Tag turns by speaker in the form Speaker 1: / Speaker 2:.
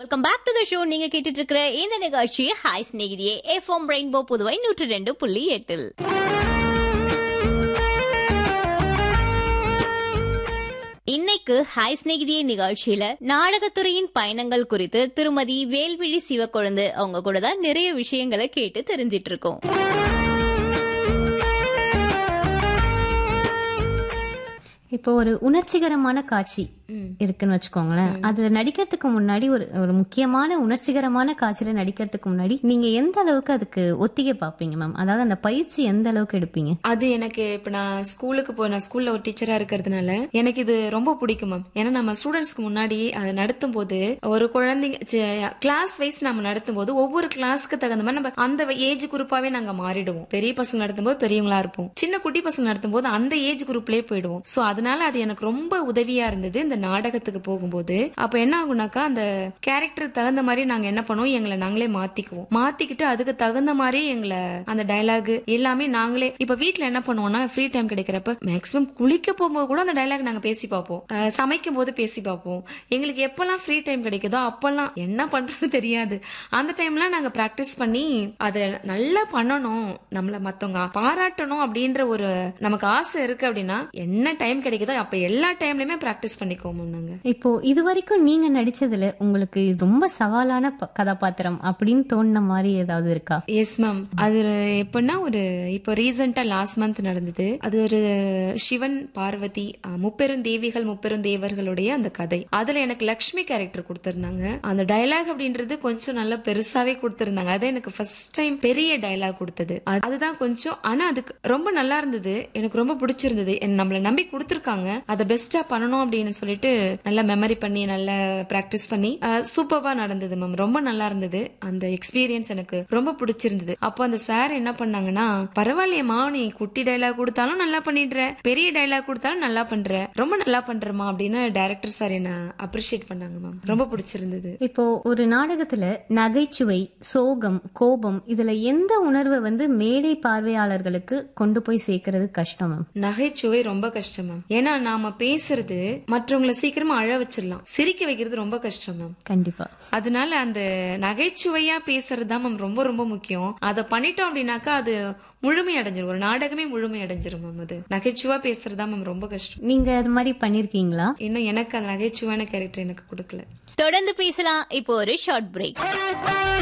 Speaker 1: welcome back to the show நீங்க கேட்டுட்டு இருக்கிற இந்த நிகழ்ச்சி ஹாய் ஸ்நேகிதியே எஃப்எம் ரெயின்போ புதுவை நூற்றி ரெண்டு புள்ளி எட்டில் இன்னைக்கு ஹாய் ஸ்நேகிதியே நிகழ்ச்சியில நாடகத்துறையின் பயணங்கள் குறித்து திருமதி வேல்விழி சிவக்கொழுந்து அவங்க கூட தான் நிறைய விஷயங்களை கேட்டு தெரிஞ்சிட்டு இருக்கோம்
Speaker 2: இப்போ ஒரு உணர்ச்சிகரமான காட்சி இருக்குன்னு வச்சுக்கோங்களேன் அதுல நடிக்கிறதுக்கு முன்னாடி ஒரு ஒரு முக்கியமான உணர்ச்சிகரமான காட்சியில நடிக்கிறதுக்கு முன்னாடி நீங்க எந்த அளவுக்கு அதுக்கு ஒத்திகை பார்ப்பீங்க மேம் அதாவது அந்த பயிற்சி எந்த அளவுக்கு எடுப்பீங்க
Speaker 3: அது எனக்கு இப்ப நான் ஸ்கூலுக்கு போய் நான் ஸ்கூல்ல ஒரு டீச்சரா இருக்கிறதுனால எனக்கு இது ரொம்ப பிடிக்கும் மேம் ஏன்னா நம்ம ஸ்டூடெண்ட்ஸ்க்கு முன்னாடி அதை நடத்தும் போது ஒரு குழந்தைங்க கிளாஸ் வைஸ் நம்ம நடத்தும் போது ஒவ்வொரு கிளாஸ்க்கு தகுந்த மாதிரி நம்ம அந்த ஏஜ் குரூப்பாவே நாங்க மாறிடுவோம் பெரிய பசங்க நடத்தும் போது பெரியவங்களா இருப்போம் சின்ன குட்டி பசங்க நடத்தும் போது அந்த ஏஜ் குரூப்லயே போயிடுவோம் சோ அதனால அது எனக்கு ரொம்ப உதவியா இருந்தது இந்த நாடகத்துக்கு போகும்போது அப்ப என்ன ஆகுனாக்கா அந்த கேரக்டருக்கு தகுந்த மாதிரி நாங்க என்ன பண்ணுவோம் எங்களை நாங்களே மாத்திக்குவோம் மாத்திக்கிட்டு அதுக்கு தகுந்த மாதிரி எங்களை அந்த டயலாக் எல்லாமே நாங்களே இப்ப வீட்ல என்ன பண்ணுவோம்னா ஃப்ரீ டைம் கிடைக்கிறப்ப மேக்ஸிமம் குளிக்க போகும்போது கூட அந்த டயலாக் நாங்க பேசி பார்ப்போம் அஹ் சமைக்கும் போது பேசி பார்ப்போம் எங்களுக்கு எப்பெல்லாம் ஃப்ரீ டைம் கிடைக்குதோ அப்பெல்லாம் என்ன பண்றோம்னு தெரியாது அந்த டைம்லாம் நாங்க பிராக்டிஸ் பண்ணி அதை நல்லா பண்ணணும் நம்மள மத்தவங்க பாராட்டணும் அப்படின்ற ஒரு நமக்கு ஆசை இருக்கு அப்படின்னா என்ன டைம் கிடைக்குதோ அப்ப எல்லா டைம்லயுமே பிராக்டிஸ் பண்ணிக்குவோம் நாங்க
Speaker 2: இப்போ இது வரைக்கும் நீங்க நடிச்சதுல உங்களுக்கு இது ரொம்ப சவாலான ப- கதாபாத்திரம் அப்படின்னு தோணுன மாதிரி ஏதாவது இருக்கா
Speaker 3: எஸ் மேம் அது எப்படின்னா ஒரு இப்போ ரீசெண்டா லாஸ்ட் மந்த் நடந்தது அது ஒரு சிவன் பார்வதி அஹ், முப்பெரும் தேவிகள் முப்பெரும் தேவர்களுடைய அந்த கதை அதுல எனக்கு லக்ஷ்மி கேரக்டர் கொடுத்திருந்தாங்க அந்த டயலாக் அப்படின்றது கொஞ்சம் நல்லா பெருசாவே கொடுத்திருந்தாங்க அது எனக்கு ஃபர்ஸ்ட் டைம் பெரிய டயலாக் கொடுத்தது அது- அதுதான் கொஞ்சம் ஆனா அதுக்கு ரொம்ப நல்லா இருந்தது எனக்கு ரொம்ப பிடிச்சிருந்தது என்ன நம்மள நம்பி கொடுத்திருக்காங்க அதை பெஸ்டா பண்ணணும் அப்படின்னு சொல்லிட்டு நல்லா மெமரி பண்ணி நல்லா பிராக்டிஸ் பண்ணி சூப்பர்வா நடந்தது மேம் ரொம்ப நல்லா இருந்தது அந்த எக்ஸ்பீரியன்ஸ் எனக்கு ரொம்ப பிடிச்சிருந்தது அப்போ அந்த சார் என்ன பண்ணாங்கன்னா பரவாயில்லையம்மா நீ குட்டி டைலாக் கொடுத்தாலும் நல்லா பண்ணிடுற பெரிய டைலாக் கொடுத்தாலும் நல்லா பண்ற ரொம்ப நல்லா பண்றமா அப்படின்னு டைரக்டர் சார் என்ன அப்ரிஷியேட் பண்ணாங்க மேம் ரொம்ப பிடிச்சிருந்தது
Speaker 2: இப்போ ஒரு நாடகத்துல நகைச்சுவை சோகம் கோபம் இதுல எந்த உணர்வை வந்து மேடை பார்வையாளர்களுக்கு கொண்டு போய் சேர்க்கறது கஷ்டம் மேம்
Speaker 3: நகைச்சுவை ரொம்ப கஷ்டம் மேம் ஏன்னா நாம பேசுறது மற்றவங்களை சீக்கிரமா அழ வச்சிடலாம் சிரிக்க வைக்கிறது ரொம்ப கஷ்டம் மேம்
Speaker 2: கண்டிப்பா
Speaker 3: அதனால அந்த நகைச்சுவையா பேசுறது தான் மேம் ரொம்ப ரொம்ப முக்கியம் அதை பண்ணிட்டோம் அப்படின்னாக்கா அது முழுமை அடைஞ்சிரும் ஒரு நாடகமே முழுமை அடைஞ்சிரும் மேம் அது நகைச்சுவா பேசுறது தான் மேம் ரொம்ப கஷ்டம்
Speaker 2: நீங்க அது மாதிரி பண்ணிருக்கீங்களா
Speaker 3: இன்னும் எனக்கு அந்த நகைச்சுவான கேரக்டர் எனக்கு கொடுக்கல
Speaker 1: தொடர்ந்து பேசலாம் இப்போ ஒரு ஷார்ட் பிரேக்